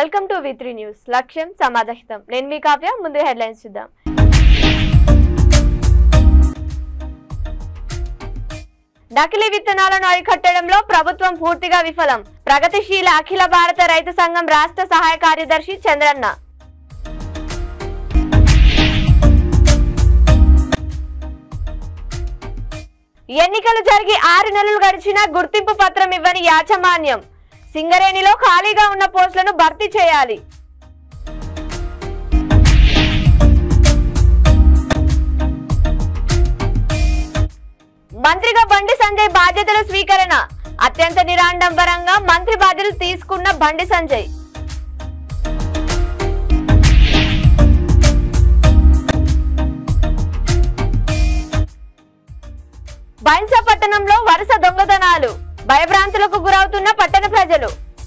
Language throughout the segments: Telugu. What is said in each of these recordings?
వెల్కమ్ టు వి న్యూస్ లక్ష్యం సమాజహితం నేను మీ కావ్య ముందు హెడ్లైన్స్ చూద్దాం నకిలీ విత్తనాలను అరికట్టడంలో ప్రభుత్వం పూర్తిగా విఫలం ప్రగతిశీల అఖిల భారత రైతు సంఘం రాష్ట్ర సహాయ కార్యదర్శి చంద్రన్న ఎన్నికలు జరిగి ఆరు నెలలు గడిచినా గుర్తింపు పత్రం ఇవ్వని యాజమాన్యం సింగరేణిలో ఖాళీగా ఉన్న పోస్టులను భర్తీ చేయాలి మంత్రిగా బండి సంజయ్ బాధ్యతల స్వీకరణ అత్యంత నిరాడంబరంగా మంత్రి బాధ్యతలు తీసుకున్న బండి సంజయ్ బైన్సా పట్టణంలో వరుస దొంగతనాలు భయభ్రాంతులకు గురవుతున్న పట్టణ ప్రజలు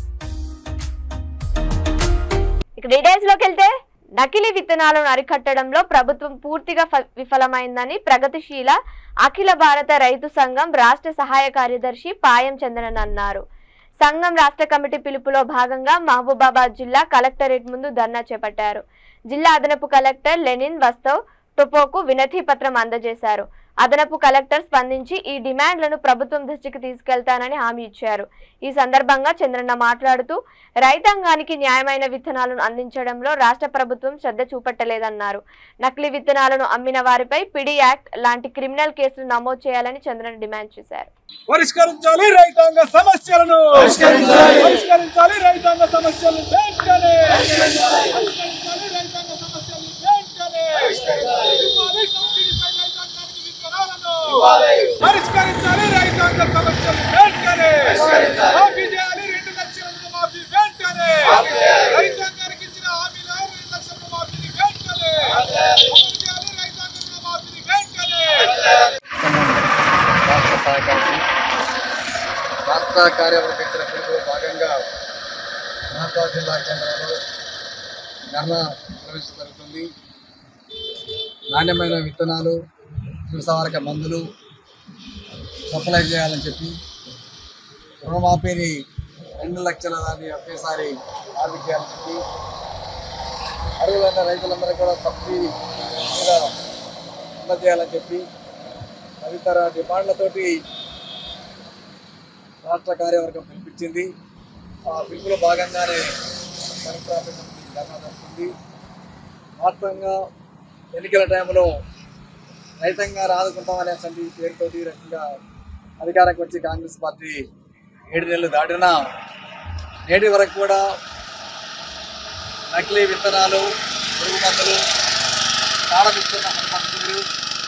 ఇక డీటెయిల్స్ లోకి వెళ్తే నకిలీ విత్తనాలను అరికట్టడంలో ప్రభుత్వం పూర్తిగా ఫ- విఫలమైందని ప్రగతిశీల అఖిల భారత రైతు సంఘం రాష్ట్ర సహాయ కార్యదర్శి పాయం చంద్రన్ అన్నారు సంఘం రాష్ట్ర కమిటీ పిలుపులో భాగంగా మహబూబాబాద్ జిల్లా కలెక్టరేట్ ముందు ధర్నా చేపట్టారు జిల్లా అదనపు కలెక్టర్ లెనిన్ వస్తవ్ టొపోకు వినతి పత్రం అందజేశారు అదనపు కలెక్టర్ స్పందించి ఈ డిమాండ్లను ప్రభుత్వం దృష్టికి తీసుకెళ్తానని హామీ ఇచ్చారు ఈ సందర్భంగా చంద్రన్న మాట్లాడుతూ రైతాంగానికి న్యాయమైన విత్తనాలను అందించడంలో రాష్ట్ర ప్రభుత్వం శ్రద్ధ చూపట్టలేదన్నారు నకిలీ విత్తనాలను అమ్మిన వారిపై పిడి యాక్ట్ లాంటి క్రిమినల్ కేసులు నమోదు చేయాలని చంద్రన్ డిమాండ్ చేశారు పరిష్కరించాలి రైతాంగ సమస్యలను పరిష్కరించాలి రైతాంగ సమస్యలను వెంటనే పరిష్కరించాలి రైతాంగ సమస్యలను వెంటనే ఇవ్వాలి సబ్సిడీపై రైతాంగానికి విత్తనాలను పరిష్కరించాలి రైతాంగ సమస్యలను వెంటనే మాఫీ చేయాలి రెండు లక్షల రుణమాఫీ వెంటనే రైతాంగానికి ఇచ్చిన హామీల రెండు లక్షల రుణమాఫీని వెంటనే అమలు చేయాలి రైతాంగ రుణమాఫీని వెంటనే రాష్ట్ర సహకారి రాష్ట్ర కార్యవర్గ ఇచ్చిన పిలుపులో భాగంగా మహబూబాద్ జిల్లా కేంద్రంలో ధర్నా నిర్వహించడం జరుగుతుంది నాణ్యమైన విత్తనాలు వ్యవసాయక మందులు సప్లై చేయాలని చెప్పి రుణమాఫీని రెండు లక్షల దాన్ని ఒకేసారి ఆర్థిక చేయాలని చెప్పి అర్హులైన రైతులందరూ కూడా సబ్సిడీ మీద అందజేయాలని చెప్పి తదితర డిమాండ్లతోటి రాష్ట్ర కార్యవర్గం పిలిపించింది ఆ పిలుపులో భాగంగానే కలెక్టర్ ఆఫీస్ నుంచి ధర్నా జరుగుతుంది వాస్తవంగా ఎన్నికల టైంలో రైతంగా ఆదుకుంటామనే సంది పేరుతోటి ఈ రకంగా అధికారానికి వచ్చి కాంగ్రెస్ పార్టీ ఏడు నెలలు దాటినా నేటి వరకు కూడా నకిలీ విత్తనాలు పురుగు మందులు కాడమిస్తున్న పద్ధతులు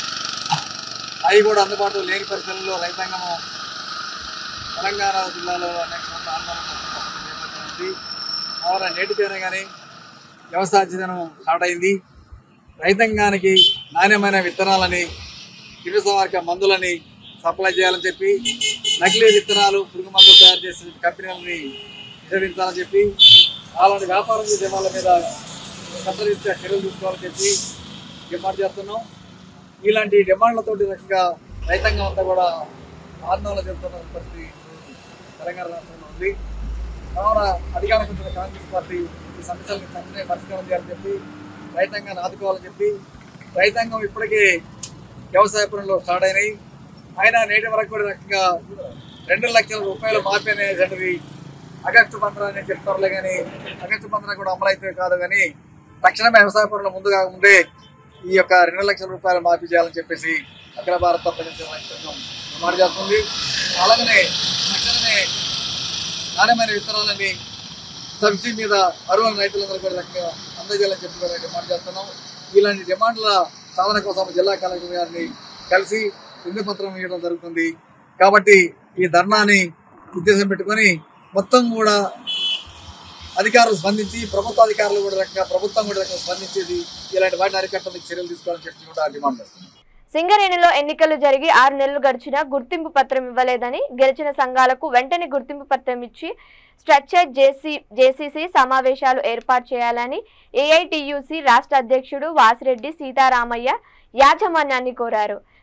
అవి కూడా అందుబాటులో లేని పరిస్థితుల్లో రైతాంగము తెలంగాణ జిల్లాలో అనేక మంది ఆందోళన చేస్తున్న ఉంది కావున నేటితోనే కానీ వ్యవసాయ సీజనం స్టార్ట్ అయింది రైతాంగానికి నాణ్యమైన విత్తనాలని కిరుసవారిక మందులని సప్లై చేయాలని చెప్పి నకిలీ విత్తనాలు పురుగు మందులు తయారు చేసే కంపెనీలని నిషేధించాలని చెప్పి అలాంటి వ్యాపారం చేసే వాళ్ళ మీద చట్టరీత్యా చర్యలు తీసుకోవాలని చెప్పి డిమాండ్ చేస్తున్నాం ఇలాంటి డిమాండ్లతోటి రకంగా రైతాంగం అంతా కూడా ఆందోళన చెందుతున్న పరిస్థితి తెలంగాణ రాష్ట్రంలో ఉంది కావున అధికారం వచ్చిన కాంగ్రెస్ పార్టీ ఈ సమస్యలను తక్షణమే పరిష్కారం చేయాలని చెప్పి రైతాంగాన్ని ఆదుకోవాలని చెప్పి రైతాంగం ఇప్పటికే వ్యవసాయ పనులు స్టార్ట్ అయినాయి అయినా నేటి వరకు కూడా రకంగా రెండు లక్షల రూపాయలు మాఫీ అనేటువంటిది ఆగస్టు పంద్ర అని చెప్తారులే కానీ ఆగస్టు పంద్ర కూడా అమలైతే కాదు కానీ తక్షణమే వ్యవసాయ పనులు ముందుగా ముందే ఈ యొక్క రెండు లక్షల రూపాయలు మాఫీ చేయాలని చెప్పేసి అఖిల భారత ప్రజాసేవ సంఘం డిమాండ్ చేస్తుంది అలాగనే తక్షణమే నాణ్యమైన విత్తనాలని సబ్సిడీ మీద అరువుల రైతులందరూ కూడా రకంగా అందజేయాలని చెప్పి కూడా డిమాండ్ చేస్తున్నాం ఇలాంటి డిమాండ్ల సాధన కోసం జిల్లా కలెక్టర్ గారిని కలిసి విందు పత్రం ఇవ్వడం జరుగుతుంది కాబట్టి ఈ ధర్నాని ఉద్దేశం పెట్టుకొని మొత్తం కూడా అధికారులు స్పందించి ప్రభుత్వ అధికారులు కూడా రకంగా ప్రభుత్వం కూడా రకంగా స్పందించేది ఇలాంటి వాటిని అరికట్టడానికి చర్యలు తీసుకోవాలని చెప్పి కూడా డిమాండ్ చేస్తున్నాం సింగరేణిలో ఎన్నికలు జరిగి ఆరు నెలలు గడిచినా గుర్తింపు పత్రం ఇవ్వలేదని గెలిచిన సంఘాలకు వెంటనే గుర్తింపు పత్రం ఇచ్చి స్ట్రక్చర్ జేసీ జేసీసీ సమావేశాలు ఏర్పాటు చేయాలని ఏఐటియుసి రాష్ట్ర అధ్యక్షుడు వాసిరెడ్డి సీతారామయ్య యాజమాన్యాన్ని కోరారు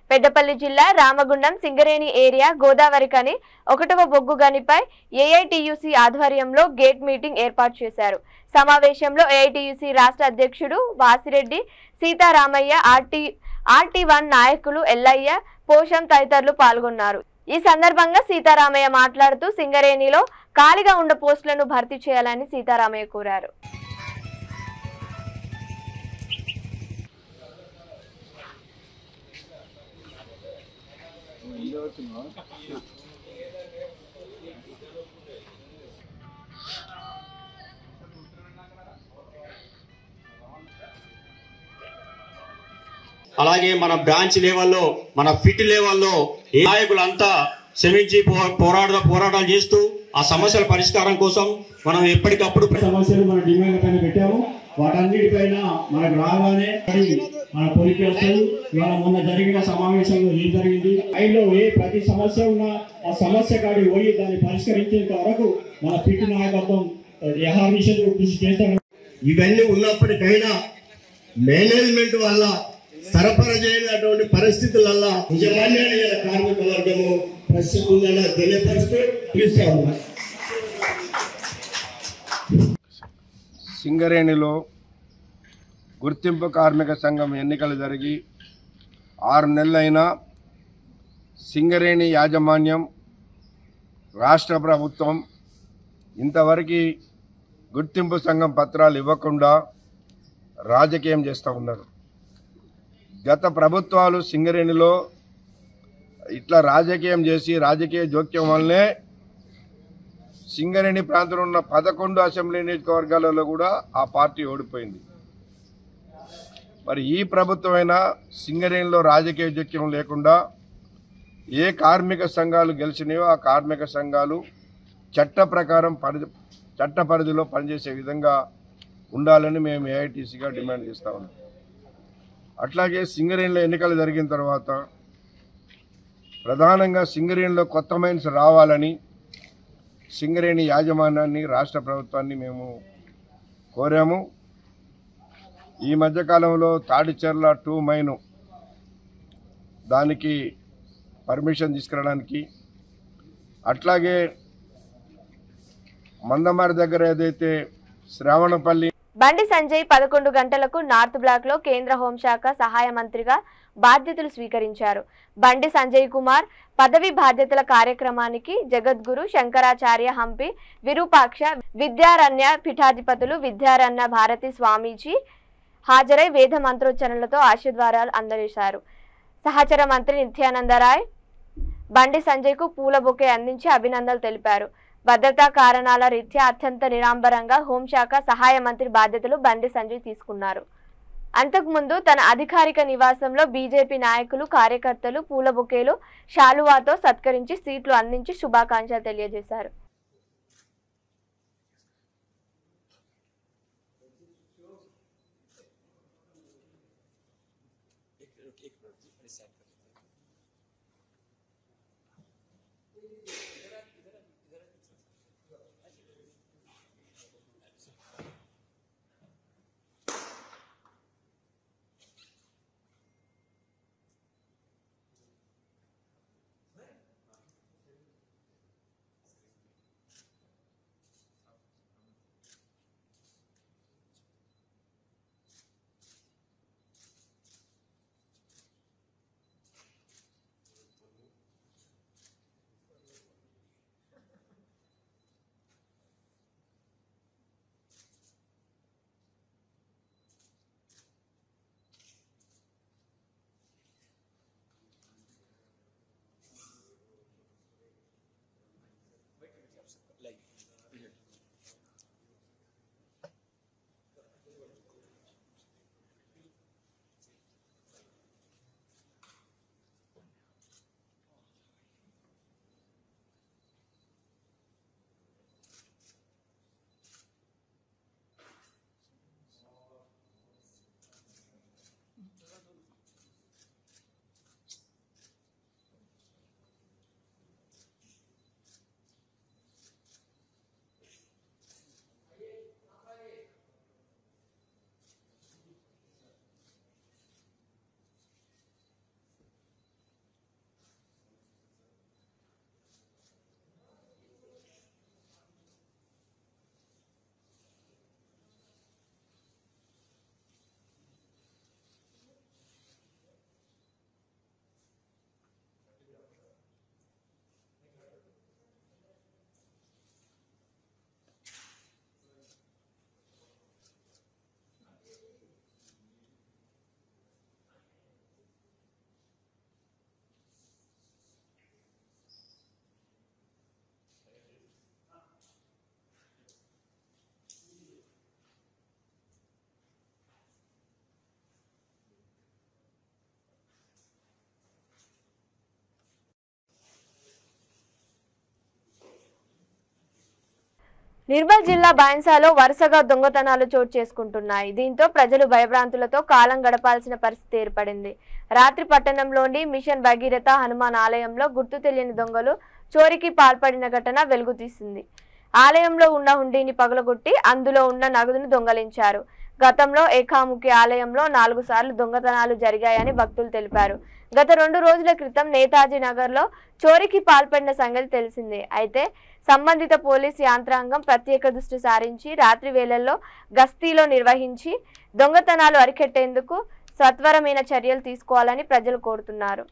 పెద్దపల్లి జిల్లా రామగుండం సింగరేణి ఏరియా గోదావరి కని ఒకటవ బొగ్గు గనిపై ఏఐటియుసి ఆధ్వర్యంలో గేట్ మీటింగ్ ఏర్పాటు చేశారు సమావేశంలో ఏఐటియుసి రాష్ట్ర అధ్యక్షుడు Vasireddy Seetharamaiah RT RT one నాయకులు ఎల్లయ్య పోషం తదితరులు పాల్గొన్నారు ఈ సందర్భంగా సీతారామయ్య మాట్లాడుతూ సింగరేణిలో ఖాళీగా ఉన్న పోస్టులను భర్తీ చేయాలని సీతారామయ్య కోరారు అలాగే మన బ్రాంచ్ లెవెల్లో మన ఫిట్ లెవెల్లో ఏ నాయకులంతా శ్రమించి పో- పోరాట పోరాటాలు చేస్తూ ఆ సమస్యల పరిష్కారం కోసం మనం ఎప్పటికప్పుడు సమస్యలు మన డిమాండ్ పైన పెట్టాము వాటన్నిటిపైన మనకు రాగానే అది మన పొలికి వస్తుంది ఇవాళ మొన్న జరిగిన సమావేశంలో ఏం జరిగింది ఐలో ఏ ప్రతి సమస్య ఉన్నా ఆ సమస్య కాడికి పోయి దాన్ని పరిష్కరించేంత వరకు మన ఫిట్ నాయకత్వం యహావిషయంలో కృషి చేస్తాం ఇవన్నీ ఉన్నప్పటికైనా మేనేజ్మెంట్ వల్ల సరఫరా చేయనటువంటి పరిస్థితులల్ల నిజమాన్యాన్ని కార్మిక వర్గము పరిస్థితి ఉందని తెలియపరుస్తూ పిలుస్తా ఉన్నా సింగరేణిలో గుర్తింపు కార్మిక సంఘం ఎన్నికలు జరిగి ఆరు నెలలైనా సింగరేణి యాజమాన్యం రాష్ట్ర ప్రభుత్వం ఇంతవరకు గుర్తింపు సంఘం పత్రాలు ఇవ్వకుండా రాజకీయం చేస్తూ ఉన్నారు గత ప్రభుత్వాలు సింగరేణిలో ఇట్లా రాజకీయం చేసి రాజకీయ జోక్యం వల్లనే సింగరేణి ప్రాంతంలో ఉన్న పదకొండు అసెంబ్లీ నియోజకవర్గాలలో కూడా ఆ పార్టీ ఓడిపోయింది మరి ఈ ప్రభుత్వమైనా సింగరేణిలో రాజకీయ జోక్యం లేకుండా ఏ కార్మిక సంఘాలు గెలిచినాయో ఆ కార్మిక సంఘాలు చట్ట ప్రకారం పరిధి చట్ట పరిధిలో పనిచేసే విధంగా ఉండాలని మేము ఏఐటీసీగా డిమాండ్ చేస్తా ఉన్నాం అట్లాగే సింగరేణిలో ఎన్నికలు జరిగిన తర్వాత ప్రధానంగా సింగరేణిలో కొత్త మైన్స్ రావాలని సింగరేణి యాజమాన్యాన్ని రాష్ట్ర ప్రభుత్వాన్ని మేము కోరాము ఈ మధ్యకాలంలో తాడిచెర్ల టూ మైను దానికి పర్మిషన్ తీసుకురావడానికి అట్లాగే మందమారి దగ్గర ఏదైతే శ్రావణపల్లి బండి సంజయ్ పదకొండు గంటలకు నార్త్ బ్లాక్ లో కేంద్ర హోంశాఖ సహాయ మంత్రిగా బాధ్యతలు స్వీకరించారు బండి సంజయ్ కుమార్ పదవి బాధ్యతల కార్యక్రమానికి జగద్గురు శంకరాచార్య హంపి విరూపాక్ష విద్యారణ్య పీఠాధిపతులు విద్యారణ్య భారతి స్వామీజీ హాజరై వేద మంత్రోచ్చరణలతో ఆశీర్వాదాలు అందజేశారు సహచర మంత్రి నిత్యానందరాయ్ బండి సంజయ్కు పూల బొకే అందించి అభినందనలు తెలిపారు భద్రతా కారణాల రీత్యా అత్యంత నిరాంబరంగా హోంశాఖ సహాయ మంత్రి బాధ్యతలు బండి సంజయ్ తీసుకున్నారు అంతకుముందు తన అధికారిక నివాసంలో బీజేపీ నాయకులు కార్యకర్తలు పూల బొకేలు శాలువాతో సత్కరించి సీట్లు అందించి శుభాకాంక్షలు తెలియజేశారు నిర్మల్ జిల్లా బాయిన్సాలో వరుసగా దొంగతనాలు చోటు చేసుకుంటున్నాయి దీంతో ప్రజలు భయభ్రాంతులతో కాలం గడపాల్సిన పరిస్థితి ఏర్పడింది రాత్రి పట్టణంలోని మిషన్ భగీరథ హనుమాన్ ఆలయంలో గుర్తు తెలియని దొంగలు చోరీకి పాల్పడిన ఘటన వెలుగుతీసింది ఆలయంలో ఉన్న హుండీని పగలగొట్టి అందులో ఉన్న నగదును దొంగలించారు గతంలో ఏకాముఖి ఆలయంలో నాలుగు సార్లు దొంగతనాలు జరిగాయని భక్తులు తెలిపారు గత రెండు రోజుల క్రితం నేతాజీ నగర్లో చోరీకి పాల్పడిన సంగతి తెలిసిందే అయితే సంబంధిత పోలీస్ యాంత్రాంగం ప్రత్యేక దృష్టి సారించి రాత్రి వేళల్లో గస్తీలో నిర్వహించి దొంగతనాలు అరికెట్టేందుకు సత్వరమైన చర్యలు తీసుకోవాలని ప్రజలు కోరుతున్నారు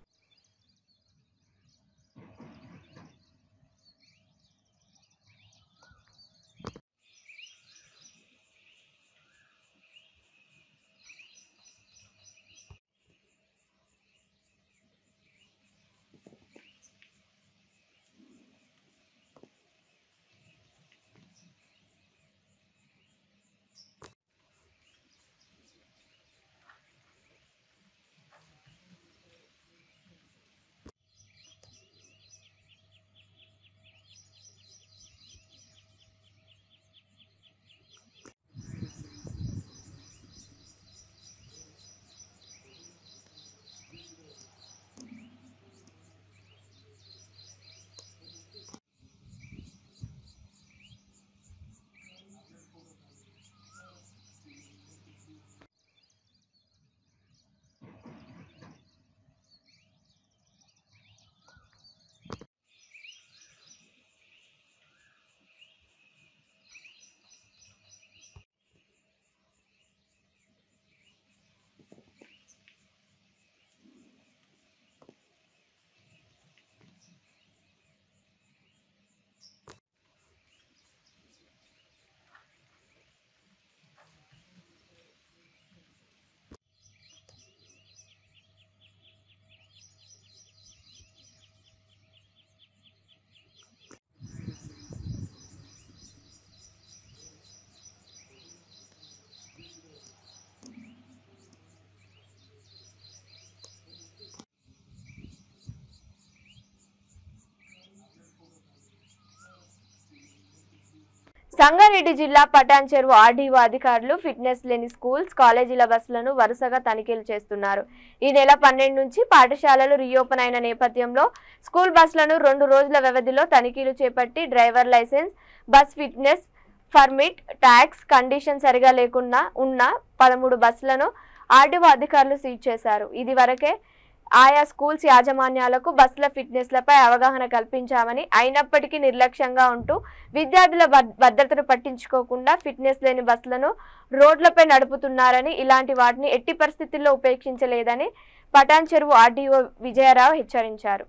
సంగారెడ్డి జిల్లా పటాన్ చెరువు ఆర్డీఓ అధికారులు ఫిట్నెస్ లేని స్కూల్స్ కాలేజీల బస్సులను వరుసగా తనిఖీలు చేస్తున్నారు ఈ నెల పన్నెండు నుంచి పాఠశాలలు రీఓపెన్ అయిన నేపథ్యంలో స్కూల్ బస్సులను రెండు రోజుల వ్యవధిలో తనిఖీలు చేపట్టి driver licence bus fitness permit tax condition సరిగా లేకున్నా ఉన్న పదమూడు బస్సులను ఆర్డీఓ అధికారులు సీజ్ చేశారు ఇది వరకే ఆయా స్కూల్స్ యాజమాన్యాలకు బస్సుల ఫిట్నెస్లపై అవగాహన కల్పించామని అయినప్పటికీ నిర్లక్ష్యంగా ఉంటూ విద్యార్థుల భద్- భద్రతను పట్టించుకోకుండా ఫిట్నెస్ లేని బస్సులను రోడ్లపై నడుపుతున్నారని ఇలాంటి వాటిని ఎట్టి పరిస్థితుల్లో ఉపేక్షించలేదని పటాన్ చెరువు ఆర్డీఓ విజయరావు హెచ్చరించారు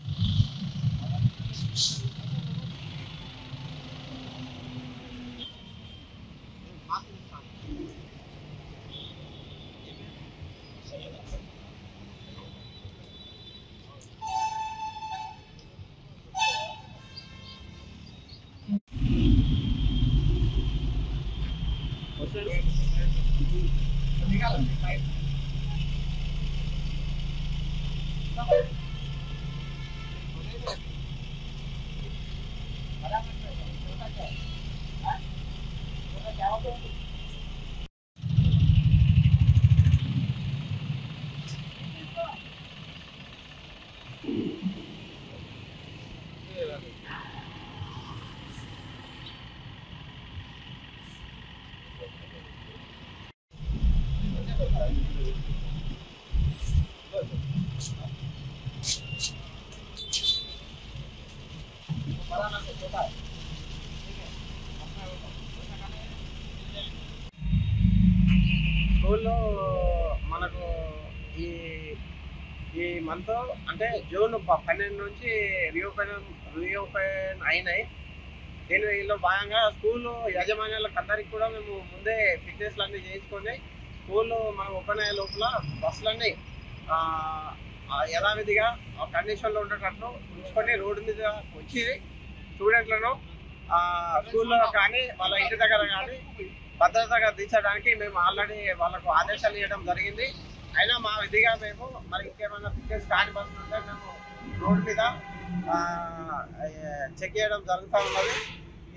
స్కూల్లో మనకు ఈ ఈ మంత్ అంటే జూన్ ప- పన్నెండు నుంచి రీఓపెన్ రీఓపెన్ అయినాయి దీనిలో భాగంగా స్కూల్ యాజమాన్యాలకు అందరికి కూడా మేము ముందే ఫిట్నెస్లు అన్నీ చేయించుకొని స్కూల్ మనం ఓపెన్ అయ్యే లోపల బస్సులన్నీ ఆ, ఆ యథావిధిగా ఆ కండిషన్లో ఉండేటట్లు ఉంచుకొని రోడ్డు మీద వచ్చి స్టూడెంట్లను ఆ, స్కూల్లో కానీ వాళ్ళ ఇంటి దగ్గర కానీ భద్రతగా తీర్చడానికి మేము ఆల్రెడీ వాళ్ళకు ఆదేశాలు ఇవ్వడం జరిగింది అయినా మా విధిగా మేము మరి ఇంకేమైనా ఫిట్నెస్ కాని బస్సులు ఉంటే మేము రోడ్ మీద ఆ, ఏ, చెక్ చేయడం జరుగుతూ ఉన్నది ఇది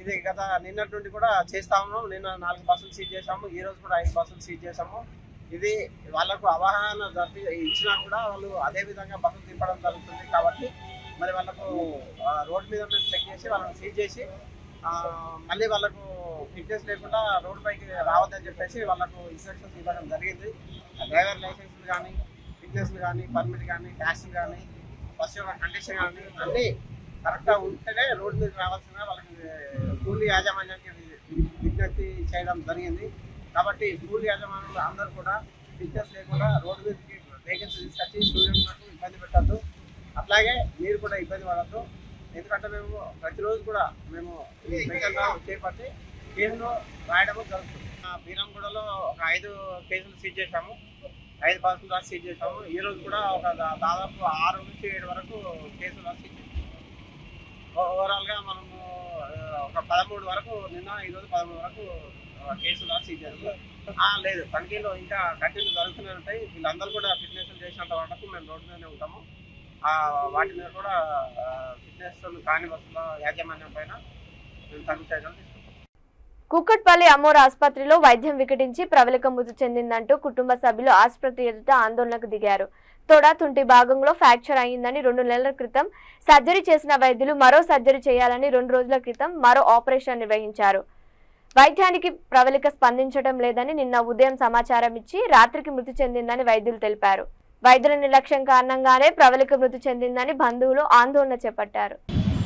ఇది గత నిన్నటి నుండి కూడా చేస్తా ఉన్నాం నిన్న నాలుగు బస్సులు సీజ్ చేసాము ఈ రోజు కూడా ఐదు బస్సులు సీజ్ చేసాము ఇది వాళ్ళకు అవగాహన జరిపి ఇచ్చినా కూడా వాళ్ళు అదే విధంగా బస్సులు తిప్పడం జరుగుతుంది కాబట్టి మరి వాళ్ళకు ఆ, రోడ్డు మీద మేము చెక్ చేసి వాళ్ళని సీజ్ చేసి ఆ, మళ్ళీ వాళ్ళకు ఫిట్నెస్ లేకుండా రోడ్ పైకి రావద్దని చెప్పేసి వాళ్ళకు ఇన్స్ట్రక్షన్స్ ఇవ్వడం జరిగింది డ్రైవర్ లైసెన్స్ కానీ ఫిట్నెస్ కానీ పర్మిట్ కానీ ట్యాక్స్ కానీ బస్ యొక్క కండిషన్ కానీ అన్నీ కరెక్ట్గా ఉంటేనే రోడ్డు మీద రావాల్సిన వాళ్ళకి స్కూల్ యాజమాన్యానికి వి- విజ్ఞప్తి చేయడం జరిగింది కాబట్టి స్కూల్ యాజమాన్యులు అందరూ కూడా ఫిట్నెస్ లేకుండా రోడ్డు మీదకి వెహికల్స్ తీసుకొచ్చి స్టూడెంట్లకు ఇబ్బంది పెట్టద్దు అట్లాగే మీరు కూడా ఇబ్బంది పడద్దు ఎందుకంటే మేము ప్రతిరోజు కూడా మేము ఈ స్పెషల్ చేపట్టి కేసులు రాయడం జరుగుతుంది ఆ బీరంగూడలో ఒక ఐదు కేసులు సీజ్ చేశాము ఐదు బస్సులు రాసి సీజ్ చేశాము ఈ రోజు కూడా ఒక దా- దాదాపు ఆరు నుంచి ఏడు వరకు కేసులు రాసి సీజ్ చేశాము ఓవరాల్ గా మనము ఆ, ఒక పదమూడు వరకు నిన్న ఈ రోజు పదమూడు వరకు ఆ, కేసులు రాసి సీజ్ చేశాము ఆ, లేదు తనిఖీలు ఇంకా కంటిన్యూ జరుగుతూనే ఉంటాయి వీళ్ళందరూ కూడా ఫిట్నెస్ చేసినంత వరకు మేము రోడ్డు మీదనే ఉంటాము ఆ, వాటి మీద కూడా ఫిట్నెస్ కాని బస్సుల యాజమాన్యం పైన మేము తగ్గు చర్యలు తీసుకుంటాం కుక్కట్పల్లి అమోర్ ఆసుపత్రిలో వైద్యం వికటించి ప్రవళిక మృతి చెందిందంటూ కుటుంబ సభ్యులు ఆసుపత్రి ఎదుట ఆందోళనకు దిగారు తొడ తుంటి భాగంలో ఫ్రాక్చర్ అయ్యిందని రెండు నెలల క్రితం సర్జరీ చేసిన వైద్యులు మరో సర్జరీ చేయాలని రెండు రోజుల క్రితం మరో ఆపరేషన్ నిర్వహించారు వైద్యానికి ప్రవళిక స్పందించడం లేదని నిన్న ఉదయం సమాచారం ఇచ్చి రాత్రికి మృతి చెందిందని వైద్యులు తెలిపారు వైద్యుల నిర్లక్ష్యం కారణంగానే ప్రవళిక మృతి చెందిందని బంధువులు ఆందోళన చేపట్టారు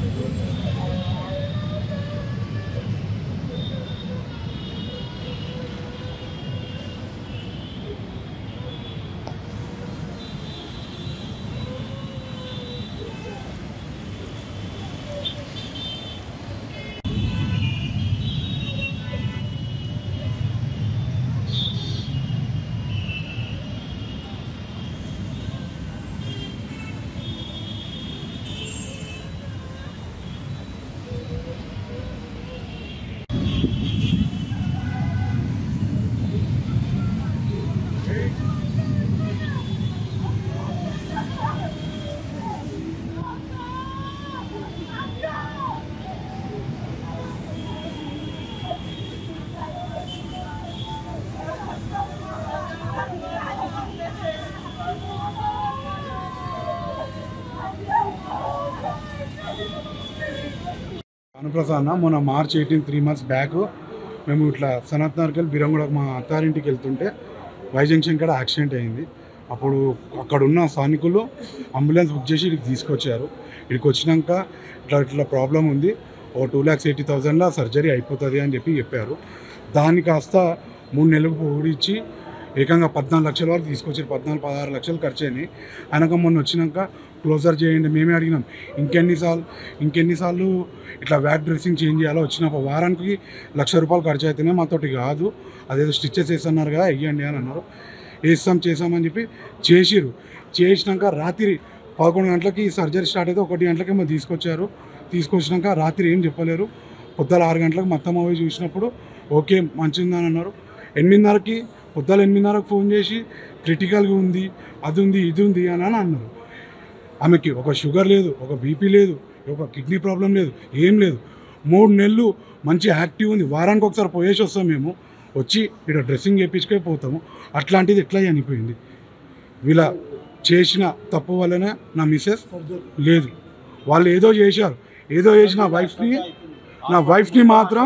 అనుప్రసాద్ అన్న మొన్న March eighteen three months back మేము ఇట్లా సనత్ నగర్ బిరంగూడ మా అత్తారింటికి వెళ్తుంటే వై జంక్షన్ కాడ యాక్సిడెంట్ అయింది అప్పుడు అక్కడ ఉన్న స్థానికులు అంబులెన్స్ బుక్ చేసి ఇక్కడికి తీసుకొచ్చారు ఇక్కడికి వచ్చినాక ఇట్లా ఇట్లా ప్రాబ్లం ఉంది ఓ టూ ల్యాక్స్ ఎయిటీ థౌజండ్లో సర్జరీ అయిపోతుంది అని చెప్పి చెప్పారు దాన్ని కాస్త మూడు నెలలకు పొడిచి ఏకంగా పద్నాలుగు లక్షల వరకు తీసుకొచ్చారు పద్నాలుగు పదహారు లక్షలు ఖర్చు అయినాయి ఆయనక మొన్న వచ్చినాక క్లోజర్ చేయండి మేమే అడిగినాం ఇంకెన్నిసార్లు ఇంకెన్నిసార్లు ఇట్లా వ్యాట్ డ్రెస్సింగ్ చేంజ్ చేయాలో వచ్చినప్పుడు వారానికి లక్ష రూపాయలు ఖర్చు అయితేనే మాతోటి కాదు అదేదో స్టిచ్చెస్ వేస్తున్నారు కదా వెయ్యండి అని అన్నారు వేస్తాం చేసామని చెప్పి చేసిరు చేసినాక రాత్రి పదకొండు గంటలకి సర్జరీ స్టార్ట్ అయితే ఒకటి గంటలకి ఏమో తీసుకొచ్చారు తీసుకొచ్చినాక రాత్రి ఏం చెప్పలేరు పొద్దుల ఆరు గంటలకు మొత్తం అవి చూసినప్పుడు ఓకే మంచిదని అన్నారు ఎనిమిదిన్నరకి పొద్దుల ఎనిమిదిన్నరకు ఫోన్ చేసి క్రిటికల్గా ఉంది అది ఉంది ఇది ఉంది అని అని అన్నారు ఆమెకి ఒక షుగర్ లేదు ఒక బీపీ లేదు ఒక కిడ్నీ ప్రాబ్లం లేదు ఏం లేదు మూడు నెలలు మంచి యాక్టివ్ ఉంది వారానికి ఒకసారి పోయేసి వస్తాం మేము వచ్చి ఇక్కడ డ్రెస్సింగ్ చేయించుకొని పోతాము అట్లాంటిది ఎట్లా చనిపోయింది వీళ్ళ చేసిన తప్పు వల్లనే నా మిస్సెస్ లేదు వాళ్ళు ఏదో చేశారు ఏదో చేసి నా వైఫ్ని నా వైఫ్ని మాత్రం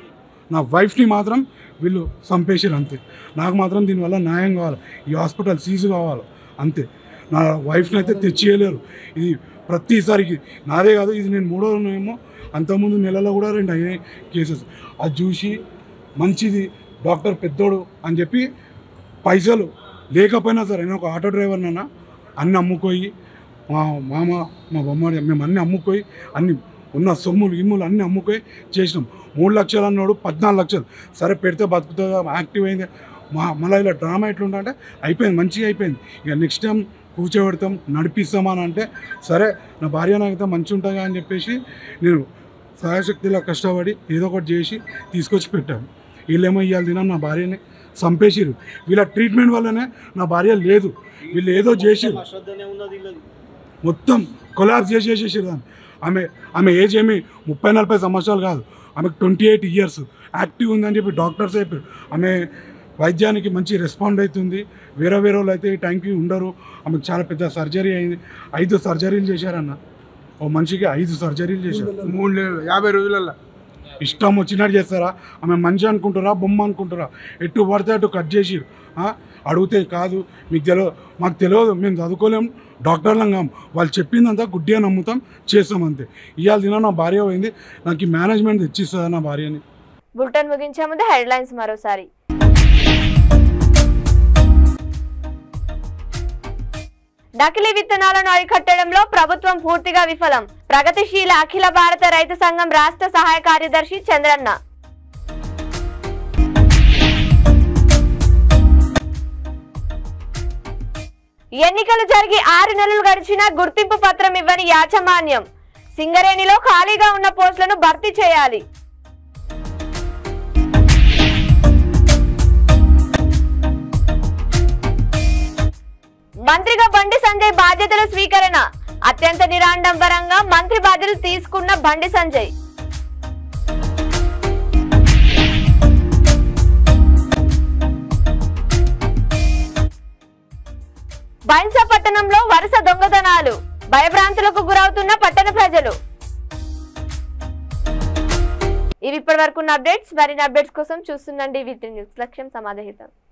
నా వైఫ్ని మాత్రం వీళ్ళు చంపేసారు అంతే నాకు మాత్రం దీనివల్ల న్యాయం కావాలి ఈ హాస్పిటల్ సీజు కావాలి అంతే నా వైఫ్ని అయితే తెచ్చియలేరు ఇది ప్రతిసారికి నాదే కాదు ఇది నేను మూడో ఏమో అంతకుముందు నెలలో కూడా రెండు అయినాయి కేసెస్ అది చూసి మంచిది డాక్టర్ పెద్దోడు అని చెప్పి పైసలు లేకపోయినా సరే నేను ఒక ఆటో డ్రైవర్ నాన్న అన్ని అమ్ముకోయి మా మామ మా బొమ్మడి మేము అన్ని అమ్ముకోయి అన్ని ఉన్న సొమ్ములు ఇమ్ములు అన్ని అమ్ముకోయి చేసినాం మూడు లక్షలు అన్నాడు పద్నాలుగు లక్షలు సరే పెడితే బతుకుతుందా యాక్టివ్ అయింది మా మళ్ళీ ఇలా డ్రామా ఎట్లుంటా అంటే అయిపోయింది మంచిగా అయిపోయింది ఇక నెక్స్ట్ టైం కూర్చోబెడతాం నడిపిస్తామని అంటే సరే నా భార్య నాకైతే మంచి ఉంటుందా అని చెప్పేసి నేను సహాయశక్తిలో కష్టపడి ఏదో ఒకటి చేసి తీసుకొచ్చి పెట్టాము వీళ్ళేమో ఇవాళ దినం నా భార్యని చంపేసిరు వీళ్ళ ట్రీట్మెంట్ వల్లనే నా భార్య లేదు వీళ్ళు ఏదో చేసిరు మొత్తం కొలాబ్స్ చేసేసేసారు దాన్ని ఆమె ఆమె ఏజ్ ఏమి ముప్పై నలభై సంవత్సరాలు కాదు ఆమెకు ట్వంటీ ఎయిట్ ఇయర్స్ యాక్టివ్ ఉందని చెప్పి డాక్టర్స్ చెప్పారు ఆమె వైద్యానికి మంచి రెస్పాండ్ అవుతుంది వేరే వేరే వాళ్ళు అయితే ఈ టైంకి ఉండరు ఆమెకు చాలా పెద్ద సర్జరీ అయింది ఐదు సర్జరీలు చేశారన్న ఓ మనిషికి ఐదు సర్జరీలు చేశారు మూడు నెలలు యాభై రోజులలో ఇష్టం వచ్చినట్టు చేస్తారా ఆమె మంచి అనుకుంటారా బొమ్మ అనుకుంటారా ఎటు పడితే అటు కట్ చేసి అడిగితే కాదు మీకు తెలియదు మాకు తెలియదు మేము చదువుకోలేం డాక్టర్లం కాం వాళ్ళు చెప్పిందంతా గుడ్డిగా నమ్ముతాం చేస్తాం అంతే ఇవాళ దిన నా భార్య పోయింది నాకు ఈ మేనేజ్మెంట్ తెచ్చిస్తుందా నా భార్యని బులెటిన్ ముగించే ముందు హెడ్లైన్స్ మరోసారి నకిలీ విత్తనాలను అరికట్టడంలో ప్రభుత్వం పూర్తిగా విఫలం ప్రగతిశీల అఖిల భారత రైతు సంఘం రాష్ట్ర సహాయ కార్యదర్శి చంద్రన్న ఎన్నికలు జరిగి ఆరు నెలలు గడిచినా గుర్తింపు పత్రం ఇవ్వని యాజమాన్యం సింగరేణిలో ఖాళీగా ఉన్న పోస్టులను భర్తీ చేయాలి మంత్రిగా బండి సంజయ్ బాధ్యతల స్వీకరణ అత్యంత నిరాడంబరంగా మంత్రి బాధ్యతలు తీసుకున్న బండి సంజయ్ బైన్సా పట్టణంలో వరుస దొంగతనాలు భయభ్రాంతులకు గురవుతున్న పట్టణ ప్రజలు ఇవి ఇప్పటి వరకు అప్డేట్స్ మరిన్ని అప్డేట్స్ కోసం చూస్తుండండి విత్ న్యూస్ లక్ష్యం సమాధహితం